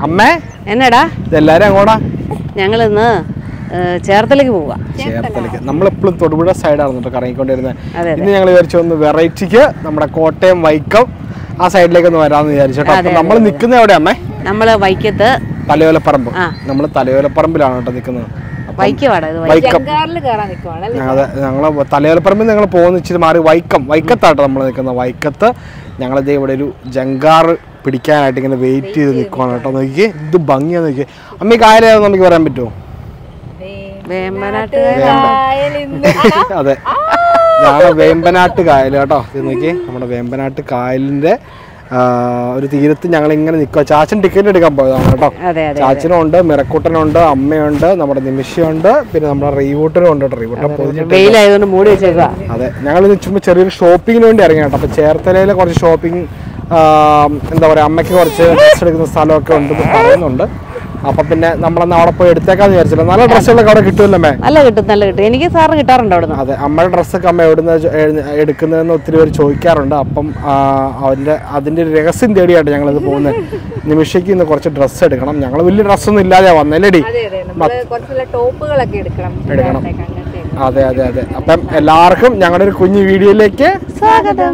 അമ്മേ എന്നടാ ഇതെല്ലാരും അങ്ങോട്ടാ ഞങ്ങളിന്ന് ഏഹ്, ചേർത്തലേക്ക് പോവാ ചേർത്തലയ്ക്ക് നമ്മളെപ്പോഴും തൊടുപുഴ സൈഡാണ് കേട്ടോ കറങ്ങിക്കൊണ്ടിരുന്നത് അതെ, അതെ. ഇന്ന് ഞങ്ങൾ വിചാരിച്ചു ഒന്ന് വെറൈറ്റിക്ക് നമ്മുടെ കോട്ടയം വൈക്കം ആ സൈഡിലേക്ക് ഒന്ന് വരാമെന്ന് വിചാരിച്ചു കേട്ടോ അതെ, നമ്മൾ നിൽക്കുന്നത് എവിടെയാ അമ്മേ നമ്മള് വൈക്കത്ത് തലയോലപ്പറമ്പ് ആ. നമ്മൾ തലയോലപ്പറമ്പിലാണ് കേട്ടോ നിൽക്കുന്നത് വൈക്കവാടാ ഇത് വൈ- വൈക്കം കാറിൽ കയറാൻ നിൽക്കുവാണ് അല്ലേ അതെ ഞങ്ങൾ തലയോലപ്പറമ്പിൽ ഞങ്ങൾ പോകുന്ന ഇച്ചിരി മാറി വൈക്കം വൈക്കത്താട്ടോ നമ്മൾ നിൽക്കുന്നത് വൈക്കത്ത് ഞങ്ങളിതേ ഇവിടെ ഒരു ജങ്കാറ് പിടിക്കാനായിട്ട് ഇങ്ങനെ വെയിറ്റ് ചെയ്ത് നിൽക്കുവാണ് കേട്ടോ നോക്കി ഇത് ഭംഗിയാന്ന് നോക്കി അമ്മ ഈ കായലേതാന്ന് നമുക്ക് പറയാൻ പറ്റുമോ വേമ്പനാട്ട് കായലിന്ന് അതെ ഞങ്ങളെ വേമ്പനാട്ട് കായൽ കേട്ടോ ഇത് നോക്കി നമ്മുടെ വേമ്പനാട്ട് കായലിന്റെ ആ, ഒരു തീരത്ത് ഞങ്ങൾ ഇങ്ങനെ നിൽക്കുക ചാച്ചൻ ടിക്കറ്റ് എടുക്കാൻ പോയതാണ് കേട്ടോ അതെ അതെ ചാച്ചനുണ്ട് മിറക്കൂട്ടനുണ്ട് അമ്മയുണ്ട് നമ്മുടെ നിമിഷയുണ്ട് പിന്നെ നമ്മുടെ റീവൂട്ടനും ഉണ്ട് കേട്ടോ റീവൂട്ടൻ പൊതിഞ്ഞിട്ട് വെയിലായതുകൊണ്ട് മൂടി വെച്ചേക്കുക അതെ ഞങ്ങൾ ഇന്ന് ചുമ്മാ ചെറിയൊരു ഷോപ്പിങ്ങിന് വേണ്ടി ഇറങ്ങി കേട്ടോ അപ്പോൾ ചേർത്തലയിലെ കുറച്ച് ഷോപ്പിംഗ് എന്താ പറയുക അമ്മയ്ക്ക് കുറച്ച് ഡ്രസ്സ് എടുക്കുന്ന സ്ഥലമൊക്കെ ഉണ്ടെന്ന് പറയുന്നുണ്ട് അപ്പം പിന്നെ നമ്മളന്ന് അവിടെ പോയി എടുത്തേക്കാന്ന് വിചാരിച്ചില്ല നല്ല ഡ്രസ്സുകളൊക്കെ അവിടെ കിട്ടുമല്ലോ മേ നല്ല കിട്ടും നല്ല കിട്ടും എനിക്ക് സാറിന് കിട്ടാറുണ്ട് അവിടുന്ന് അതെ അമ്മയുടെ ഡ്രസ്സൊക്കെ അമ്മ എവിടുന്ന് ചോ- എഴുന്ന- എടുക്കുന്നതെന്ന് ഒത്തിരി പേര് ചോദിക്കാറുണ്ട് അപ്പം ആ, അവൻ്റെ അതിൻ്റെ ഒരു രഹസ്യം തേടിയായിട്ട് ഞങ്ങളിത് പോകുന്നത് നിമിഷയ്ക്ക് ഇന്ന് കുറച്ച് ഡ്രസ്സ് എടുക്കണം ഞങ്ങൾ വലിയ ഡ്രസ്സൊന്നും ഇല്ലാതെ വന്നല്ലേടി അതെ അതെ നമ്മള് കുറച്ചുള്ള ടോപ്പുകളൊക്കെ എടുക്കണം എടുക്കണം. ചുരിദാറിനൊക്കെ അങ്ങനത്തെ അതെ അതെ അതെ അപ്പം എല്ലാവർക്കും ഞങ്ങളുടെ ഒരു കുഞ്ഞു വീഡിയോയിലേക്ക് സ്വാഗതം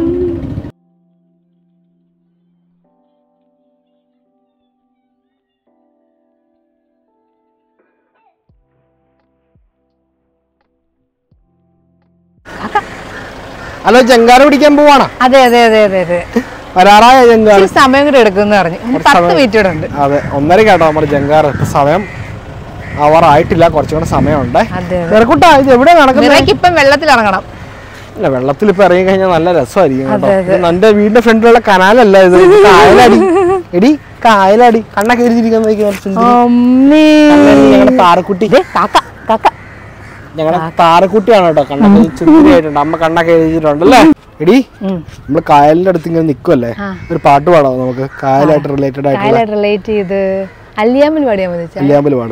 ഹലോ ജങ്കാറ് പിടിക്കാൻ പോവാണോ അതെ അതെ അതെ അതെ അതെ വരാറായ ജങ്കാറ് ഇച്ചിരി സമയം കൂടെ എടുക്കുമെന്ന് പറഞ്ഞു ഇനി പത്ത് മിനിറ്റ് കൂടെ ഉണ്ട് അതെ ഒന്നര കേട്ടോ നമ്മുടെ ജങ്കാറ് ഇപ്പൊ സമയം ആവാറായിട്ടില്ല കുറച്ചും കൂടെ സമയമുണ്ട് അതെ നിറക്കൂട്ടാ ഇത് എവിടെ നടക്കുന്നത് നിനക്ക് ഇപ്പം വെള്ളത്തിൽ ഇറങ്ങണം അല്ല വെള്ളത്തിൽ ഇപ്പൊ ഇറങ്ങി കഴിഞ്ഞാൽ നല്ല രസമായിരിക്കും കേട്ടോ അതെ, അതെ. ഇത് എന്റെ വീടിന്റെ ഫ്രണ്ടിലുള്ള കനാലല്ല ഇത് ഇത് കായലടി എടി കായലടി കണ്ണൊക്കെ എരിഞ്ഞിരിക്കുന്ന ഞങ്ങളുടെ പാറക്കുട്ടി കാക്ക കാക്ക ഞങ്ങളുടെ പാറക്കുട്ടിയാണ് കേട്ടോ കണ്ണൊക്കെ ചുറ്റിയായിട്ടുണ്ട് അമ്മ കണ്ണൊക്കെ എഴുതിയിട്ടുണ്ട് അല്ലേ എടി നമ്മള് കായലിന്റെ അടുത്ത് ഇങ്ങനെ നിക്കുവല്ലേ ഒരു പാട്ട് പാടാം നമുക്ക് കായലായിട്ട് റിലേറ്റഡ് ആയിട്ടുള്ള കായലായിട്ട് റിലേറ്റ് ചെയ്ത് അല്ലിയാമ്പൽ പാടിയാൽ മതി ചാ. കല്യാമ്പല് പാട്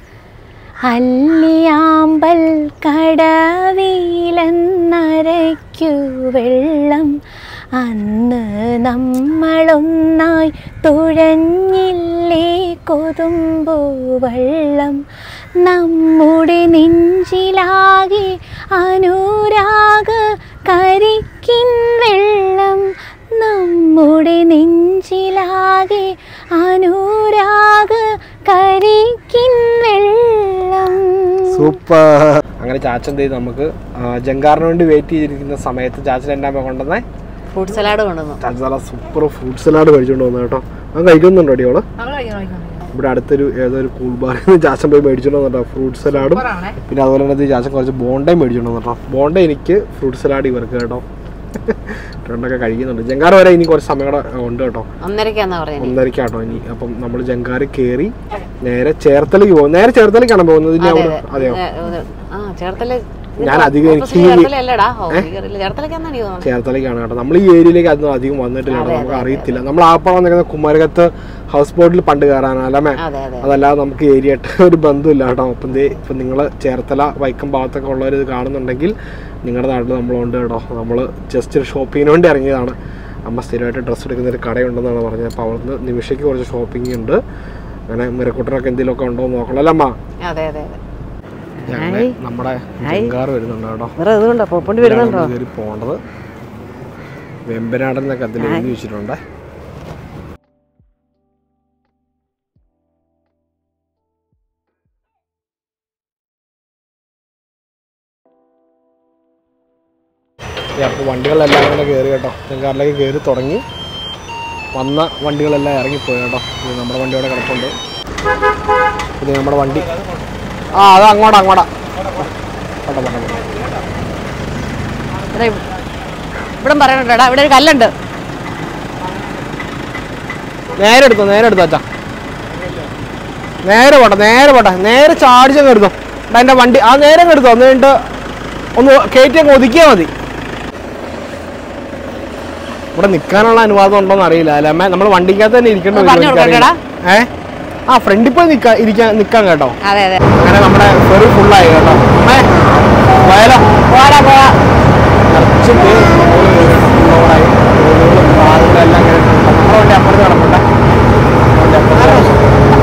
അല്ലിയാമ്പൽ കടവിലെന്നരയ്ക്കു വെള്ളം അന്ന് നമ്മളൊന്നായി തുഴഞ്ഞില്ലേ കൊതുമ്പു വെള്ളം നമ്മുടെ നെഞ്ചിലാകെ അനുരാഗ കരിക്കിൻ വെള്ളം നമ്മുടെ നെഞ്ചിലാകെ അനുരാഗ കരിക്കിൻ വെള്ളം സൂപ്പർ അങ്ങനെ ചാച്ചൻ ചെയ്ത് നമുക്ക് ആ, ജങ്കാറിന് വേണ്ടി വെയിറ്റ് ചെയ്തിരിക്കുന്ന സമയത്ത് ചാച്ചൻ എൻ്റെ അമ്മ കൊണ്ടുവന്നേ ഫ്രൂട്ട് സലാഡ് കൊണ്ടുവന്നു ചാച്ചൻ നല്ല സൂപ്പർ ഫ്രൂട്ട് സലാഡ് കഴിച്ചുകൊണ്ട് വന്നു കേട്ടോ അത് കഴിക്കുന്നുണ്ടോ അടിയോള് ഇവിടെ അടുത്തൊരു ഏതോ ഒരു കൂൾ ബാറിൽ നിന്ന് ചാച്ചൻ പോയി മേടിച്ചോണ്ട് വന്നിട്ടോ ഫ്രൂട്ട് സലാഡും പിന്നെ അതുപോലെ തന്നെ ഇത് ചാച്ചൻ കുറച്ച് ബോണ്ടയും മേടിച്ചോണ്ട് വന്നിട്ടോ ബോണ്ട എനിക്ക് ഫ്രൂട്ട് സലാഡ് ഇവർക്ക് കേട്ടോ രണ്ടൊക്കെ കഴിക്കുന്നുണ്ട് ജങ്കാർ വരെ ഇനി കുറച്ച് സമയം കൂടെ ഉണ്ട് കേട്ടോ ഒന്നരക്കാന്നാ പറഞ്ഞത് ഒന്നരക്കാട്ടോ ഇനി അപ്പം നമ്മൾ ജങ്കാർ കയറി നേരെ ചേർത്തലേക്ക് പോകും നേരെ ചേർത്തലേക്കാണ് പോകുന്നത് ഇനി അവിടെ അതെയോ ആ ചേർത്തല ഞാൻ അധികം എനിക്ക് ചേർത്തലല്ലടാ ഓ എനിക്കറിയില്ല ചേർത്തലക്കാന്നാ എനിക്ക് തോന്നുന്നത് ചേർത്തലയ്ക്കാണ് കേട്ടോ നമ്മൾ ഈ ഏരിയയിലേക്ക് അതൊന്നും അധികം വന്നിട്ടില്ല കേട്ടോ നമുക്ക് അറിയത്തില്ല നമ്മൾ ആപ്പണം നിൽക്കുന്ന കുമാരകത്ത് ഹൗസ് ബോട്ടിൽ പണ്ട് കയറാനാണ് അല്ലേ അതെ അതെ അതല്ലാതെ നമുക്ക് ഏരിയ ആയിട്ട് ഒരു ബന്ധമില്ല കേട്ടോ അപ്പം ദേ ഇപ്പം നിങ്ങൾ ചേർത്തല വൈക്കം ഭാഗത്തൊക്കെ ഉള്ളവർ ഇത് കാണുന്നുണ്ടെങ്കിൽ നിങ്ങളുടെ നാട്ടിൽ നമ്മളുണ്ട് കേട്ടോ നമ്മൾ ജസ്റ്റ് ഒരു ഷോപ്പിങ്ങിന് വേണ്ടി ഇറങ്ങിയതാണ് അമ്മ സ്ഥിരമായിട്ട് ഡ്രസ്സ് എടുക്കുന്ന ഒരു കടയുണ്ടെന്നാണ് പറഞ്ഞത് അപ്പോൾ അവിടുന്ന് നിമിഷയ്ക്ക് കുറച്ച് ഷോപ്പിംഗ് ഉണ്ട് അങ്ങനെ മിറക്കൂട്ടനൊക്കെ എന്തെങ്കിലുമൊക്കെ ഉണ്ടോ എന്ന് നോക്കണം അല്ലേ അമ്മ അതെ അതെ അതെ ഞങ്ങളെ നമ്മുടെ ജങ്കാർ വരുന്നുണ്ട് കേട്ടോ വേറെ ഇതുകൊണ്ടോ പോപ്പണ്ടി വരുന്നുണ്ടോ ഇതിലാണ് കയറി പോകേണ്ടത് വെമ്പനാടൻ എന്നൊക്കെ അതിൽ എഴുതി വെച്ചിട്ടുണ്ട് അപ്പോൾ വണ്ടികളെല്ലാം അങ്ങനെ കയറി കേട്ടോ തെങ്കാറിലേക്ക് കയറി തുടങ്ങി വന്ന വണ്ടികളെല്ലാം ഇറങ്ങിപ്പോയി കേട്ടോ ഇത് നമ്മുടെ വണ്ടി അവിടെ കിടപ്പുണ്ട് ഇത് നമ്മുടെ വണ്ടി ആ അത് അങ്ങോട്ടാ അങ്ങോട്ടാ പോട്ടെ പോട്ടെ പോട്ടെ ഇവിടെ ഇവിടെ പറയണോടാ ഇവിടെ ഒരു കല്ലുണ്ട് നേരെ എടുത്തോ നേരെ എടുത്തോ അച്ഛാ നേരെ പോട്ടെ നേരെ പോട്ടെ നേരെ ചാടിച്ചങ്ങ് എടുത്തോ എടാ എൻ്റെ വണ്ടി ആ നേരെ അങ്ങ് എടുത്തോ ഒന്ന് കഴിഞ്ഞിട്ട് ഒന്ന് കയറ്റി അങ്ങ് ഒതുക്കിയാൽ മതി ഇവിടെ നിൽക്കാനുള്ള അനുവാദം ഉണ്ടോന്ന് അറിയില്ല അല്ലേ അമ്മ നമ്മൾ വണ്ടിക്കകത്ത് തന്നെ ഇരിക്കേണ്ട ഒന്ന് പറഞ്ഞു കൊടുക്കട്ടെടാ. ഏ ആ ഫ്രണ്ടിൽ പോയി നിൽക്കാൻ ഇരിക്കാൻ നിൽക്കാൻ കേട്ടോ അതെ അതെ അങ്ങനെ നമ്മുടെ ഫെറി ഫുള്ളായി കേട്ടോ അമ്മേ പോയാലോ പോരാ പോരാ നിറച്ച് പേര് ഫുള്ളോടായി കാറുകളെല്ലാം ഇങ്ങനെ ഇട്ടുണ്ട്. നമ്മുടെ വണ്ടി അപ്പുറത്ത് കിടപ്പുണ്ട് വണ്ടി അപ്പുറത്ത് കിടപ്പുണ്ട്.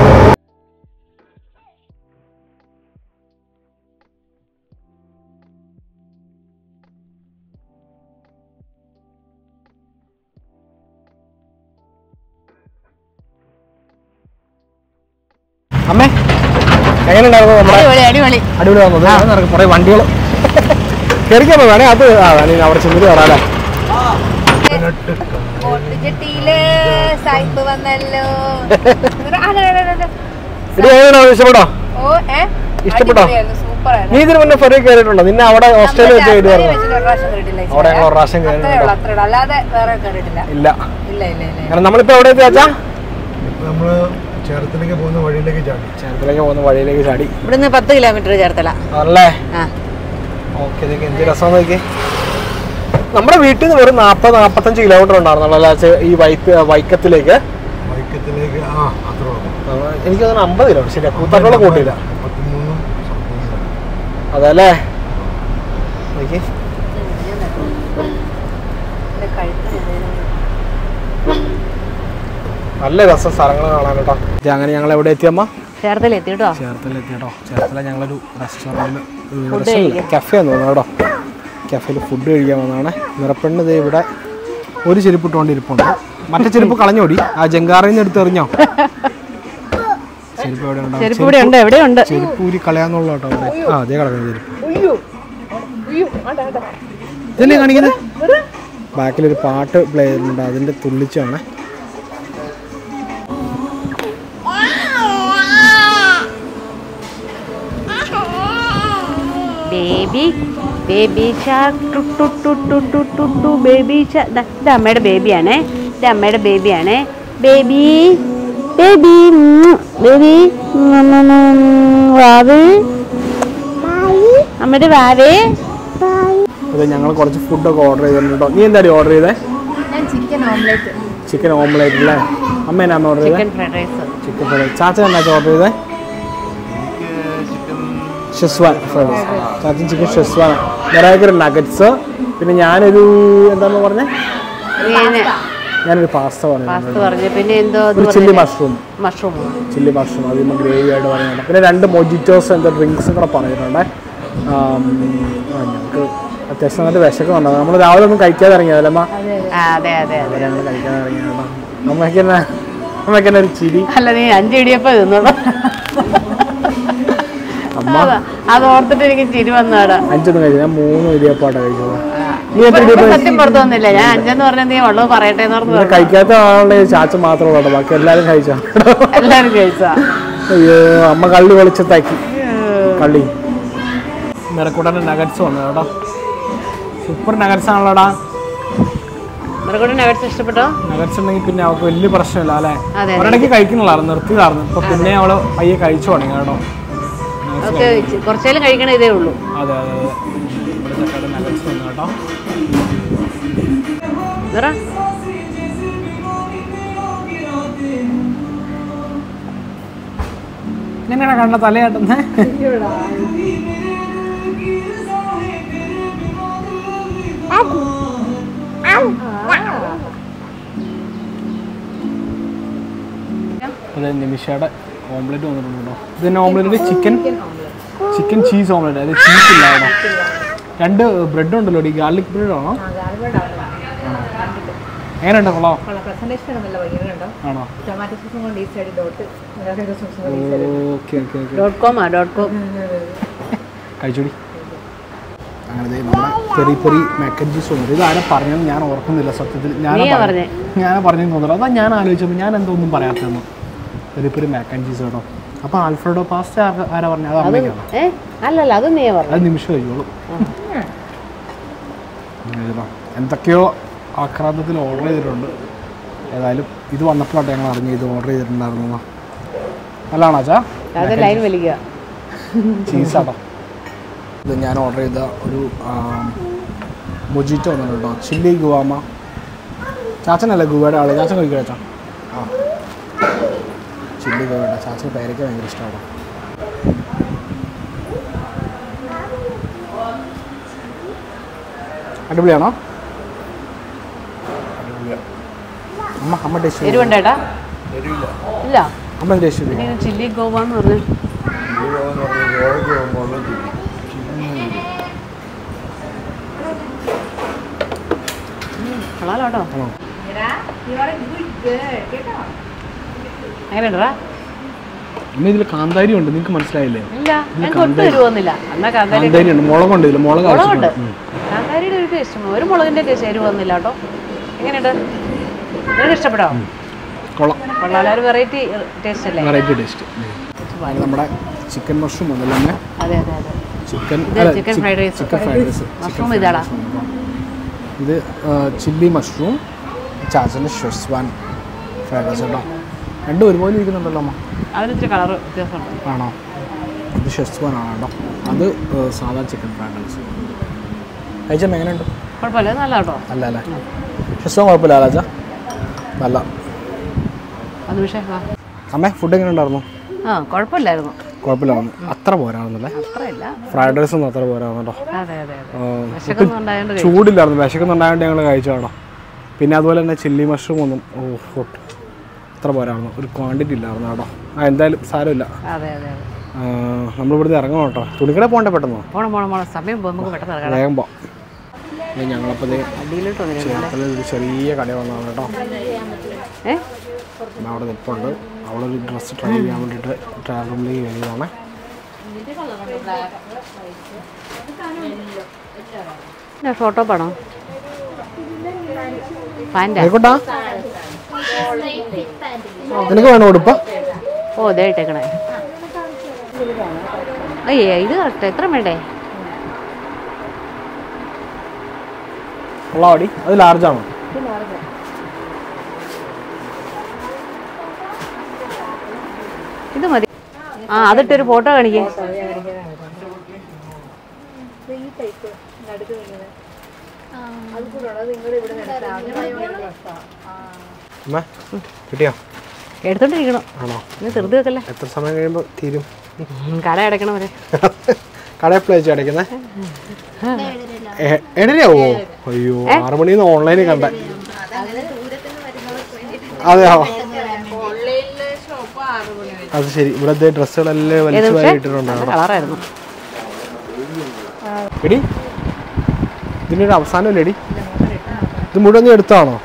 അമ്മേ എങ്ങനെയുണ്ടായിരുന്നു നമ്മുടെ അടിപൊളി അടിപൊളി അടിപൊളി വന്നത് നടക്കും കുറേ വണ്ടികൾ കയറിക്കാമോ വേണേ അത് ആ വേണേ അവിടെ ചെന്നിട്ട് കയറാല്ലേ മോട്ടുചട്ടിയില് സായിപ്പ് വന്നല്ലോ ഇത് എങ്ങനെയാണോ ഇഷ്ടപ്പെട്ടോ ഓ ഏ ഇഷ്ടപ്പെട്ടോ? സൂപ്പർ നീ ഇതിന് മുന്നേ ഫെറി കയറിയിട്ടുണ്ടോ നിന്നെ അവിടെ ഓസ്ട്രേലിയ വെച്ച് കയറിയായിരുന്നു അവിടെ ഞങ്ങൾ ഒരു പ്രാവശ്യം അത്രേ കയറിയിട്ടുണ്ടോ ഉള്ളൂ അത്രേ ഉള്ളൂ അല്ലാതെ വേറെ കയറിയിട്ടില്ല ഇല്ല ഇല്ല ഇല്ല ഇല്ല കാരണം നമ്മളിപ്പോ എവിടെ എത്തി അച്ഛാ നമ്മള് ചേർത്തിലേക്ക് പോകുന്ന വഴിയിലേക്ക് ചാടി ചേർത്തലേക്ക് പോകുന്ന വഴിയിലേക്ക് ചാടി ഇവിടുന്ന് പത്ത് കിലോമീറ്റർ ചേർത്തല ആണല്ലേ ആ ഓക്കെ ഇതൊക്കെ എന്ത് രസം നോക്കി നമ്മുടെ വീട്ടിൽ നിന്ന് വെറും നാൽപ്പത് നാൽപ്പത്തഞ്ച് കിലോമീറ്റർ ഉണ്ടായിരുന്നുള്ളൂ അല്ലേ അച്ഛാ ഈ വൈക്ക് വൈക്കത്തിലേക്ക് വൈക്കത്തിലേക്ക് ആ അത്ര ആ, എനിക്ക് തോന്നുന്നു അമ്പത് കിലോമീറ്റർ ശരിയാ കൂത്താട്ടോളം കൂട്ടിയില്ല മുപ്പത്തിമൂന്നും സംതിങ് അതല്ലേ നോക്കി നല്ല രസം സ്ഥലങ്ങൾ കാണാൻ കേട്ടോ ഇത് അങ്ങനെ ഞങ്ങൾ എവിടെ എത്തിയമ്മ ചേർത്തല എത്തി കേട്ടോ ചേർത്തല എത്തി കേട്ടോ ചേർത്തല ഞങ്ങളൊരു റെസ്റ്റോറൻറ്റിൽ കഴിക്കാൻ. കഫേ എന്ന് തോന്നുന്നു കേട്ടോ കഫേയിൽ ഫുഡ് കഴിക്കാൻ വന്നതാണ് നിറപ്പെണ്ണ് ദേ ഇവിടെ ഒരു ചെരുപ്പ് ഇട്ടുകൊണ്ട് ഇരിപ്പുണ്ട് മറ്റേ ചെരുപ്പ് കളഞ്ഞോടി ആ ജങ്കാറിൽ നിന്ന് എടുത്ത് എറിഞ്ഞോ ചെരുപ്പ് എവിടെ ഉണ്ടാവും ചെരുപ്പ് ഇവിടെ ഉണ്ട് എവിടെ ഉണ്ട് ചെരുപ്പ് ഊരി കളയാന്നുള്ള കേട്ടോ അവിടെ ആ അതേ കളഞ്ഞ ചെരുപ്പ് ഇതല്ലേ കാണിക്കുന്നത് ബാക്കിലൊരു പാട്ട് പ്ലേ ചെയ്യുന്നുണ്ട് അതിന്റെ തുള്ളിച്ചാണ് ബേബി ബേബി ബേബി ഇത് അമ്മയുടെ ബേബിയാണേ ഇത് അമ്മയുടെ ബേബിയാണേ ബേബി ബേബി ബേബി വാവ് അമ്മയുടെ വാവേ അതെ ഞങ്ങൾ കുറച്ച് ഫുഡൊക്കെ ഓർഡർ ചെയ്തിട്ടുണ്ടോ നീ എന്താടി ഓർഡർ ചെയ്തേ ഞാൻ ചിക്കൻ ഓംലെറ്റ് ചിക്കൻ ഓംലേറ്റ് അല്ലേ അമ്മ എന്നാ ഓർഡർ ചെയ്തേ chicken fried rice chicken fried ചാച്ചൻ എന്നാ ഓർഡർ ചെയ്തേ ഷെസ്വാൻ ഫ്രൈഡ് റൈസ് ചാച്ചൻ ചിക്കൻ ഷെസ്വാൻ നിറയൊക്കെ നഗറ്റ്സ് പിന്നെ ഞാനൊരു എന്താന്ന് പറഞ്ഞേ ഞാനൊരു പാസ്ത പാസ്ത പറഞ്ഞു പറഞ്ഞു പിന്നെ എന്തോ ഒരു chilli mushroom mushroom chilli mushroom അതിന് ഗ്രേവി ആയിട്ട് പറയുന്നുണ്ട് പിന്നെ രണ്ട് മൊജിറ്റോസ് എന്തോ ഡ്രിങ്ക്സും കൂടെ പറഞ്ഞിട്ടുണ്ട് ആം, ആ, ഞങ്ങൾക്ക് അത്യാവശ്യം നന്നായിട്ട് വിശക്കുന്നുണ്ട് നമ്മൾ രാവിലെ ഒന്നും കഴിക്കാതെ ഇറങ്ങിയതല്ലേ അമ്മ അതെ അതെ അതെ ഞങ്ങൾ കഴിക്കാതെ ഇറങ്ങിയതാണ് അമ്മയ്ക്ക് തന്നെ അമ്മയ്ക്ക് തന്നെ ഒരു ചിരി അല്ല നീ അഞ്ച് ഇടിയപ്പം തിന്നോളൂ അമ്മ അത് ഓർത്തിട്ട് എനിക്ക് ചിരി വന്നാടാ അഞ്ചൊന്നും കഴിച്ചു ഞാൻ മൂന്ന് ഇടിയപ്പാട്ടാ കഴിച്ചത് നീ എത്ര ഇപ്പൊ ഇടിയപ്പം സത്യം പുറത്തു വന്നില്ല ഞാൻ അഞ്ചെന്ന് പറഞ്ഞാൽ നീ ഉള്ളത് പറയട്ടെ എന്ന് ഇവിടെ പറഞ്ഞു കഴിക്കാത്ത ആളുടെ ചാച്ച മാത്രമേ ഉള്ളൂ ബാക്കി എല്ലാവരും കഴിച്ചാ എല്ലാരും കഴിച്ചാ അയ്യോ അമ്മ കള്ളി വെളിച്ചത്താക്കി കള്ളി നിറക്കൂടൻ്റെ നഗറ്റ്സ് വന്നു കേട്ടോ സൂപ്പർ നഗറ്റ്സ് ആണല്ലോടാ മറുകൂടെ നഗറ്റ്സ് ഇഷ്ടപ്പെട്ടോ നഗറ്റ്സ് ഉണ്ടെങ്കിൽ പിന്നെ അവൾക്ക് വലിയ പ്രശ്നമില്ല അല്ലേ അതെ. ഒരിടയ്ക്ക് കഴിക്കുന്നുള്ളായിരുന്നു നിർത്തിയതായിരുന്നു ഇപ്പൊ പിന്നെ അവള് പയ്യെ കഴിച്ചു തുടങ്ങി കേട്ടോ Nuggets ഓക്കെ കുറച്ചേലും കഴിക്കണ ഇതേ ഉള്ളൂ അതെ അതെ അതെ ഇവിടുത്തെ നഗറ്റ്സ് വന്നു കേട്ടോ നിറ എങ്ങനെയാണ് കണ്ട തലയാട്ടുന്നത് അതെ നിമിഷയുടെ ഓംലെറ്റ് വന്നിട്ടുണ്ട് കേട്ടോ ഇത് തന്നെ omelette chicken chicken cheese omelette അതായത് ചീസ് ഇല്ല കേട്ടോ രണ്ട് ബ്രെഡ് ഉണ്ടല്ലോ ഈ ഗാർലിക് ബ്രെഡ് ആണോ എങ്ങനെയുണ്ട് കൊള്ളാം പ്രസന്റേഷൻ നല്ല ഭംഗിയുണ്ടോ ആണോ ടൊമാറ്റോ സോസും കൊണ്ട് ഈ side dot okay okay okay dot com ആ ഡോട്ട് കോം കഴിച്ചോടി അങ്ങനെ ദേ നമ്മുടെ പെരി പെരി മാക്കൻ ജ്യൂസ് വന്നിട്ട് ഇത് ആരാ പറഞ്ഞത് ഞാൻ ഓർക്കുന്നില്ല സത്യത്തിൽ ഞാൻ നീയാ പറഞ്ഞേ. ഞാൻ പറഞ്ഞെന്ന് തോന്നുന്നു അതാ ഞാൻ ആലോചിച്ചപ്പോൾ ഞാൻ എന്തൊന്നും പറയാത്തെന്ന് പെരി പെരി മാക്കൻ ജ്യൂസ് കേട്ടോ അപ്പോൾ ആൽഫ്രഡോ പാസ്ത ആരാ പറഞ്ഞത് അത് അത് അമ്മയ്ക്കാണോ ഏ അല്ലല്ല അത് നീ പറഞ്ഞു അത് നിമിഷം കഴിയോളൂ എന്തൊക്കെയോ ആക്രാന്തത്തിൽ ഓർഡർ ചെയ്തിട്ടുണ്ട് ഏതായാലും ഇത് വന്നപ്പോഴാണ് ഞങ്ങൾ അറിഞ്ഞു ഇത് ഓർഡർ ചെയ്തിട്ടുണ്ടായിരുന്നു നല്ലതാണോ ചാ അത് ലൈൻ വലിക്കുക ചീസാട്ടോ ഇത് ഞാൻ ഓർഡർ ചെയ്ത ഒരു മൊജിറ്റോ വന്നിട്ടുണ്ട് കേട്ടോ ചില്ലി ഗുവാമ ചാച്ചനല്ലേ ഗുവയുടെ ആള് ചാച്ചൻ കഴിക്കുക ചാ ആ ചില്ലി ഗുവയുടെ ചാച്ചന് പേരയ്ക്ക് ഭയങ്കര ഇഷ്ടമാണ് അടിപൊളിയാണോ അമ്മ അമ്മ ടേസ്റ്റ് എരിവുണ്ടേട്ടാ എരിവില്ല ഇല്ല അമ്മ ടേസ്റ്റ് ചെയ്തു ഇനി ചില്ലി ഗോവ എന്ന് പറഞ്ഞു ഗോവയെന്ന് പറഞ്ഞാൽ ഗോവയ്ക്ക് പോകുമ്പോൾ വെള്ളം തിരി കൊള്ളാലോട്ടോ ആണോ എങ്ങനെയുണ്ടാ അമ്മ ഇതിൽ കാന്താരി ഉണ്ട് നിങ്ങൾക്ക് മനസ്സിലായില്ലേ ഇല്ല ഞങ്ങൾക്ക് ഒട്ടും എരിവൊന്നുമില്ല എന്നാ കാന്താരി കാന്താരി ഉണ്ട് മുളകുണ്ട് ഇതിൽ മുളക് മുളകുണ്ട് അരച്ചിട്ടുണ്ട്. ഉം. കാന്താരിയുടെ ഒരു ടേസ്റ്റ് ഒരു മുളകിന്റെ ടേസ്റ്റ് എരിവ് വന്നില്ല കേട്ടോ എങ്ങനെയുണ്ട് നിനക്ക് ഇഷ്ടപ്പെട്ടോ കൊള്ളാം കൊള്ളാല ഒരു വെറൈറ്റി ടേസ്റ്റ് അല്ലേ വെറൈറ്റി ടേസ്റ്റ് നമ്മുടെ ചിക്കൻ മഷ്റൂം ഉണ്ടല്ലോ അമ്മേ അതെ അതെ അതെ ചിക്കൻ ഇത് chicken fried rice chicken fried rice mushroom ഇതാടാ ഇത് ചില്ലി മഷ്റൂം ചാച്ചൻ്റെ ഷെസ്വാൻ ഫ്രൈഡ് റൈസ് കേട്ടോ രണ്ടും ഒരുപോലെ ഇരിക്കുന്നുണ്ടല്ലോ അമ്മ അതിനിത്തിരി കളർ വ്യത്യാസമുണ്ട് ആണോ ഇത് ഷെസ്വാൻ ആണ് കേട്ടോ അത് ആ, സാധാ ചിക്കൻ ഫ്രൈഡ് റൈസ് കഴിച്ചാൽ എങ്ങനെയുണ്ട് കുഴപ്പമില്ല ഇത് നല്ല കേട്ടോ അല്ല അല്ലേ ഷെസ്വാൻ കുഴപ്പമില്ല അല്ലാച്ച നല്ല അത് നിമിഷേ വാ അമ്മേ ഫുഡ് എങ്ങനെ ഉണ്ടായിരുന്നു ആ കുഴപ്പമില്ലായിരുന്നു കുഴപ്പമില്ലായിരുന്നു അത്ര പോരാണെന്നല്ലേ അത്രയില്ല ഫ്രൈഡ് റൈസ് ഒന്നും അത്ര പോരാന്ന് കേട്ടോ അതെ അതെ അതെ ആ, വിശക്കൊന്നും ഉണ്ടായോണ്ട് കഴിച്ചു. ചൂടില്ലായിരുന്നു വിശക്കുന്നുണ്ടായതുകൊണ്ട് ഞങ്ങൾ കഴിച്ചു കേട്ടോ പിന്നെ അതുപോലെ തന്നെ ചില്ലി മഷ്റൂം ഒന്നും ഓ ഫുഡ് അത്ര പോരായിരുന്നു ഒരു ക്വാണ്ടിറ്റി ഇല്ലായിരുന്നു കേട്ടോ ആ എന്തായാലും സാരമില്ല അതെ അതെ അതെ ആ, നമ്മളിവിടുന്ന് ഇറങ്ങണം കേട്ടോ തുണിക്കട പോകണ്ടേ പെട്ടെന്ന് പോണം പോണം പോണം സമയം പോകും നമുക്ക് പെട്ടെന്ന് ഇറങ്ങാം വേഗം പോവാം ഇനി ഞങ്ങളപ്പോൾ ദേ അടിയിലോട്ട് വന്നിരുന്നു ചേർത്തല ഒരു ചെറിയ കട വന്നതാണ് കേട്ടോ ഏ ഞാൻ അവിടെ നിൽപ്പുണ്ട് അവളൊരു ഡ്രസ്സ് ട്രൈ ചെയ്യാൻ വേണ്ടിയിട്ട് ട്രാവൽ റൂമിലേക്ക് കയറിയതാണ് ഫോട്ടോ പണോ പാൻറ്റാ ആയിക്കോട്ടാ നിനക്ക് വേണോ ഉടുപ്പ ഓ ഇതേ ഇട്ടേക്കണേ അയ്യേ ഇത് കറക്റ്റ് എത്ര വേണ്ടേ ഉള്ളവാടി അത് ലാർജാണോ ഇത് മതി ആ അതിട്ടൊരു ഫോട്ടോ കാണിക്കേ അമ്മ കിട്ടിയോ എടുത്തോണ്ടിരിക്കണം ആണോ ഇനി തീർത്ത് വെക്കല്ലേ എത്ര സമയം കഴിയുമ്പോൾ തീരും ഉം, കട അടയ്ക്കണം വരെ കട എപ്പോഴാ വെച്ച് അടയ്ക്കുന്നത് എടരയാവോ അയ്യോ ആറ് മണിന്ന് ഓൺലൈനിൽ കണ്ട അതെയോ അത് ശരി ഇവിടത്തെ ഡ്രസ്സുകളെല്ലാം വലിച്ചു വാരി ഇട്ടിട്ടുണ്ട് കേട്ടോ. കളറായിരുന്നു എടി ഇതിനൊരു അവസാനം എടി ഇത് മുഴുവൻ നീ എടുത്താണോ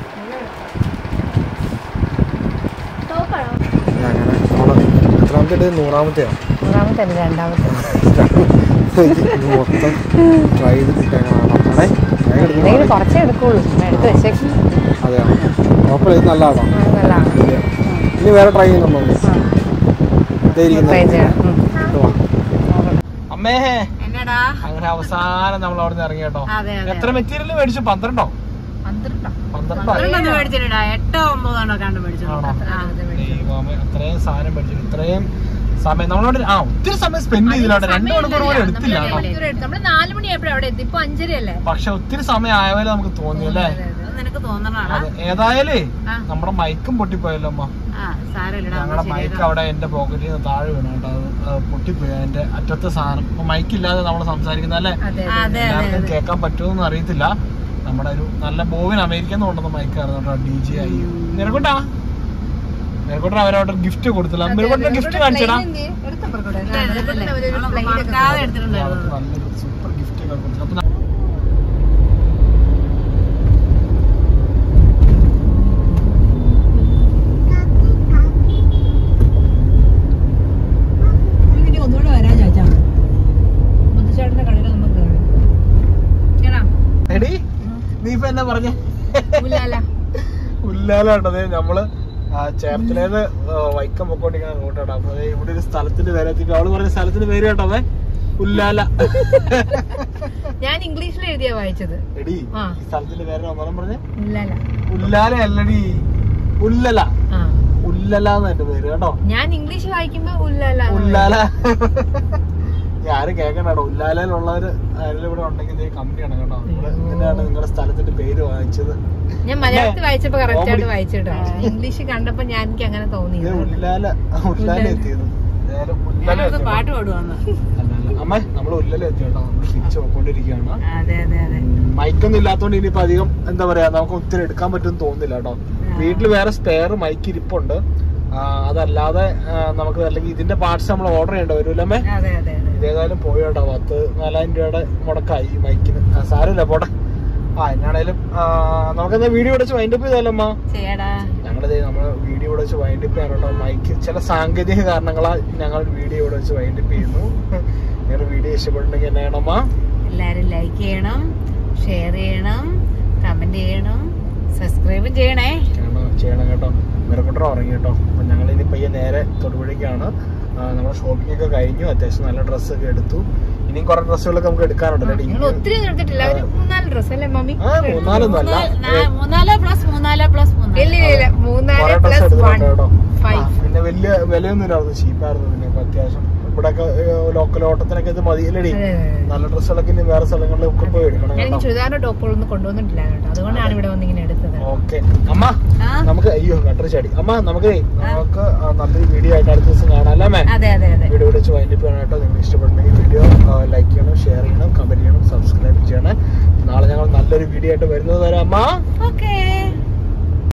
അങ്ങനെ നമ്മള് എത്രാമത്തെ ഇട്? നൂറാമത്തെയോ മൂന്നാമത്തെ രണ്ടാമത്തെ ഇത് മൊത്തം ട്രൈ ചെയ്തിട്ടേക്കണോ അടേ വേഗം എടുത്ത് എന്തെങ്കിലും കുറച്ചേ എടുക്കുള്ളൂ ചുമ്മാ എടുത്ത് വെച്ചേക്ക് അതെയോ കുഴപ്പമില്ല ഇത് നല്ലതാണോ നല്ലതാണ് ഇല്ല. ഇനി വേറെ ട്രൈ ചെയ്യുന്നുണ്ടോ ദേ ഇരിക്കുന്നത്. ട്രൈ ചെയ്യാം ഉം. ഇട്ട് വാ. അമ്മേ എന്നടാ അങ്ങനെ അവസാനം നമ്മൾ അവിടെ നിന്ന് ഇറങ്ങി കേട്ടോ അതെ അതെ എത്ര മെറ്റീരിയൽ മേടിച്ചു പന്ത്രണ്ടോ പന്ത്രണ്ടോ പന്ത്രണ്ടോ പന്ത്രണ്ടൊന്നും മേടിച്ചിട്ടാ എട്ടോ ഒമ്പതാണോ കണ്ട് മേടിച്ചു ആണോ? ദൈവമേ, അത്രയും സാധനം മേടിച്ചു ഇത്രയും സമയം നമ്മളോട് ആ ഒത്തിരി സമയം സ്പെൻഡ് ചെയ്തില്ല രണ്ട് മണിക്കൂർ പോലും എടുത്തില്ല കേട്ടോ നമ്മള് നാല് മണിയായപ്പോഴും അവിടെ എത്തി ഇപ്പൊ അഞ്ചരയല്ലേ പക്ഷെ ഒത്തിരി സമയം ആയപോലെ നമുക്ക് തോന്നി അല്ലേ അത് നിനക്ക് തോന്നണാടാ അതെ. ഏതായാലേ ആ. നമ്മുടെ മൈക്കും പൊട്ടിപ്പോയല്ലോ അമ്മ ആ സാരമില്ലടാ ഞങ്ങളുടെ മൈക്ക് അവിടെ എന്റെ പോക്കറ്റിൽ നിന്ന് താഴെ വീണു കേട്ടോ അത് അത് പൊട്ടിപ്പോയി അതിന്റെ അറ്റത്തെ സാധനം അപ്പൊ മൈക്ക് ഇല്ലാതെ നമ്മൾ സംസാരിക്കുന്ന അല്ലേ അതെ അതെ എല്ലാവർക്കും കേൾക്കാൻ പറ്റുമെന്ന് അറിയത്തില്ല നമ്മുടെ ഒരു നല്ല ബോവിൻ അമേരിക്കന്ന് കൊണ്ടുവന്ന മൈക്കായിരുന്നു കേട്ടോ ഡി ജെ ഐ നിനക്കൊണ്ടാ നിനക്കൊണ്ടാ അവരവിടെ ഗിഫ്റ്റ് കൊടുത്തില്ല നിനക്കൊണ്ട ഗിഫ്റ്റ് കാണിച്ചടാ മറക്കാതെ എടുത്തിട്ടുണ്ടായിരുന്നു നല്ലൊരു സൂപ്പർ ഗിഫ്റ്റ് ഒക്കെ കൊടുത്തു അപ്പൊ ഇനി ഒന്നുകൂടെ വരാൻ ചോദിച്ചാ മുത്തുചേട്ടന്റെ കടയിൽ നമുക്ക് കേടാ എടി നീ ഇപ്പൊ എന്നാ പറഞ്ഞേ ഇല്ലല്ല ഉല്ലാലുണ്ടത് നമ്മള് ആ ചേർത്തലേന്ന് ആ, വൈക്കം പൊക്കോണ്ടിരിക്കുന്ന റൂട്ടാണ് അപ്പൊ ദേ ഇവിടെ ഒരു സ്ഥലത്തിന്റെ പേര് എത്തിയിട്ട് അവള് പറഞ്ഞ സ്ഥലത്തിന്റെ പേര് കേട്ടോ അതെ ഉല്ലാല ഞാൻ ഇംഗ്ലീഷിൽ എഴുതിയാ വായിച്ചത് എടി ആ. ഈ സ്ഥലത്തിന്റെ പേര് ഒന്നും പറഞ്ഞേ ഇല്ലല്ല ഉല്ലാല അല്ലടി ഉല്ലല ആ ഉല്ലല എന്ന് എന്റെ പേര് കേട്ടോ ഞാൻ ഇംഗ്ലീഷ് വായിക്കുമ്പോ ഉല്ലല്ല ഉല്ലാല ഞാനും കേക്കണ്ടോ ഉല്ലാലയിലുള്ളവര് ആരെങ്കിലും ഇവിടെ ഉണ്ടെങ്കിൽ നീ കമ്പനിയാണ് കേട്ടോ നമ്മള് ഇതിനാണ് നിങ്ങളുടെ സ്ഥലത്തിന്റെ പേര് വാങ്ങിച്ചത് ഞാൻ മലയാളത്തിൽ വായിച്ചപ്പോ കറക്റ്റ് ആയിട്ട് വായിച്ചിട്ടോ ഇംഗ്ലീഷ് കണ്ടപ്പോ ഞാൻ എനിക്ക് അങ്ങനെ തോന്നി ഇത് ഉല്ലാല ഉല്ലാല എത്തിയത് നേരെ ഉല്ലാല എത്തി. പാട്ട് പാടുവാന്ന് അല്ല, അല്ല. അമ്മ നമ്മൾ ഉല്ലല എത്തി കേട്ടോ നമ്മൾ തിരിച്ചു പോയിക്കൊണ്ടിരിക്കുകയാണ് അതെ അതെ അതെ മൈക്കൊന്നും ഇല്ലാത്തോണ്ട് ഇനിയിപ്പോ അധികം എന്താ പറയാ നമുക്ക് ഒത്തിരി എടുക്കാൻ പറ്റുമെന്ന് തോന്നുന്നില്ല കേട്ടോ വീട്ടിൽ വേറെ സ്പെയർ മൈക്ക് ഇരിപ്പുണ്ട് ആ, അതല്ലാതെ ആ, നമുക്ക് അല്ലെങ്കിൽ ഇതിന്റെ പാർട്സ് നമ്മൾ ഓർഡർ ചെയ്യേണ്ടി വരുമല്ലേ അതെ അതെ അതെ ഇതേതായാലും പോയി കേട്ടോ പത്ത് നാലായിരം രൂപയുടെ മുടക്കായി ഈ മൈക്കിന് ആ, സാരമില്ല പോട്ടെ ആ എന്നാണേലും നമുക്കെന്നാ വീഡിയോ അടിച്ച് വൈൻഡപ്പ് ചെയ്താലോ അമ്മ ചെയ്യടാ ഞങ്ങൾ ഞങ്ങളിത് നമ്മൾ വീഡിയോ ഇവിടെ വെച്ച് വൈൻഡപ്പ് ചെയ്യാൻ കേട്ടോ മൈക്ക് ചില സാങ്കേതിക കാരണങ്ങളാൽ ഞങ്ങൾ വീഡിയോ ഇവിടെ വെച്ച് വൈൻഡപ്പ് ചെയ്യുന്നു നിങ്ങൾ വീഡിയോ ഇഷ്ടപ്പെട്ടുണ്ടെങ്കിൽ എന്നാ ചെയ്യണമാ എല്ലാരും ലൈക്ക് ചെയ്യണം ഷെയർ ചെയ്യണം കമന്റ് ചെയ്യണം സബ്സ്ക്രൈബും ചെയ്യണേ ചെയ്യണം ചെയ്യണം കേട്ടോ മിറക്കുട്ടർ ഉറങ്ങി കേട്ടോ അപ്പം ഞങ്ങൾ ഇനി പയ്യെ നേരെ തൊടുപുഴയ്ക്കാണ് നമ്മുടെ ഷോപ്പിംഗ് ഒക്കെ കഴിഞ്ഞു അത്യാവശ്യം നല്ല ഡ്രസ്സൊക്കെ എടുത്തു ഇനിയും കുറെ ഡ്രസ്സുകളൊക്കെ നമുക്ക് എടുക്കാനുണ്ടല്ലോ നിങ്ങൾ ഒത്തിരി ഒന്നും എടുത്തിട്ടില്ല ഒരു മൂന്നാല് ഡ്രസ് അല്ലേ മമ്മി ആ മൂന്നാലൊന്നും അല്ല മൂന്നാ- മൂന്നാല് പ്ലസ് മൂന്നാല് പ്ലസ് മൂന്നാല് ഇല്ല ഇല്ല, ഇല്ല മൂന്നാല് കുറെ ഡ്രസ് പ്ലസ് വൺ എടുത്തിട്ടുണ്ട് കേട്ടോ ഫൈവ് ആ, പിന്നെ വലിയ വിലയൊന്നും ഇല്ലായിരുന്നു ചീപ്പായിരുന്നു പിന്നെ ഇപ്പൊ അത്യാവശ്യം ഇവിടെയൊക്കെ ലോക്കൽ ഓട്ടത്തിനൊക്കെ ഇത് മതിയല്ലടി നല്ല ഡ്രസ്സുകളൊക്കെ ഇനി വേറെ സ്ഥലങ്ങളിൽ ഒക്കെ പോയി എടുക്കണം ഞാൻ കേട്ടോ ചുരിദാറിന്റെ ടോപ്പുകളൊന്നും കൊണ്ടുവന്നിട്ടില്ല കേട്ടോ അതുകൊണ്ടാണ് ഇവിടെ വന്ന് ഇങ്ങനെ എടുത്തത് ഓക്കെ അമ്മ ആ? നമുക്ക് അയ്യോ കട്ടർ ചാടി അമ്മ നമുക്ക് നമുക്ക് ആ, നല്ലൊരു വീഡിയോ ആയിട്ട് അടുത്ത ദിവസം കാണാം അല്ലേ മേ അതെ അതെ അതെ വീഡിയോ വിളിച്ച് വൈൻഡപ്പ് ചെയ്യണം കേട്ടോ നിങ്ങൾ ഇഷ്ടപ്പെട്ടുണ്ടെങ്കിൽ വീഡിയോ ലൈക്ക് ചെയ്യണം ഷെയർ ചെയ്യണം കമന്റ് ചെയ്യണം സബ്സ്ക്രൈബ് ചെയ്യണം നാളെ ഞങ്ങൾ നല്ലൊരു വീഡിയോ ആയിട്ട് വരുന്നത് വരാം അമ്മ ഓക്കേ